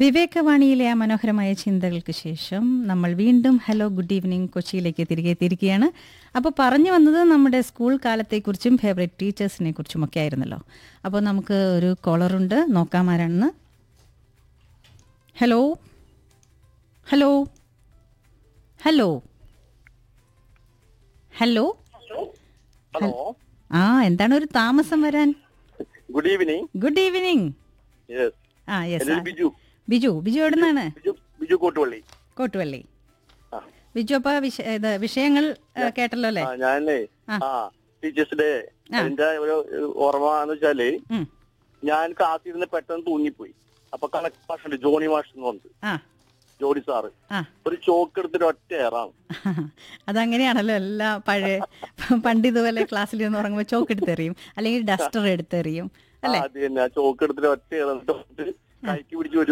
വിവേകവാണിയിലെ ആ മനോഹരമായ ചിന്തകൾക്ക് ശേഷം നമ്മൾ വീണ്ടും ഹലോ ഗുഡ് ഈവനിങ് കൊച്ചിയിലേക്ക് തിരികെ എത്തിയിരിക്കുകയാണ് അപ്പോൾ പറഞ്ഞു വന്നത് നമ്മുടെ സ്കൂൾ കാലത്തെക്കുറിച്ചും ഫേവറേറ്റ് ടീച്ചേഴ്സിനെ കുറിച്ചും ഒക്കെ ആയിരുന്നല്ലോ അപ്പോൾ നമുക്ക് ഒരു കോളറുണ്ട് നോക്കാം ആരാണെന്ന് hello hello hello hello hello ആ എന്താണ് ഒരു താമസം വരാൻ good evening good evening yes ആ യെസ് എൻ്റെ ബിജു ബിജു ബിജു എവിടെ നിന്നാണ് ബിജു ബിജു കോട്ടുപള്ളി കോട്ടുവള്ളി ആ. ബിജു അപ്പൊ വിഷ- ഇത് വിഷയങ്ങൾ ഏ, കേട്ടല്ലോ അല്ലേ ആ ഞാനേ ആ. ആ ടീച്ചേഴ്സ് ഡേ ആ. അതിന്റെ ഒരു ഒരു ഓർമ്മ എന്ന് വെച്ചാല് ഉം. ഞാൻ കാത്തിരുന്ന് പെട്ടെന്ന് തൂങ്ങിപ്പോയി അപ്പൊ കണക്ക് മാഷുണ്ട് ജോണി മാഷ് എന്ന് പറഞ്ഞത് ആ ജോണി സാറ് ആ ഒരു ചോക്ക് എടുത്തിട്ട് ഒറ്റ ഏറാണ് അതങ്ങനെയാണല്ലോ എല്ലാ പഴയ പണ്ട് ഇതുപോലെ ക്ലാസ്സിൽ നിന്ന് ഉറങ്ങുമ്പോൾ ചോക്ക് എടുത്തെറിയും അല്ലെങ്കിൽ ഡസ്റ്റർ എടുത്തെറിയും അല്ലേ അത് തന്നെ ആ ചോക്ക് എടുത്തിട്ട് ഒറ്റ ഏറിട്ട്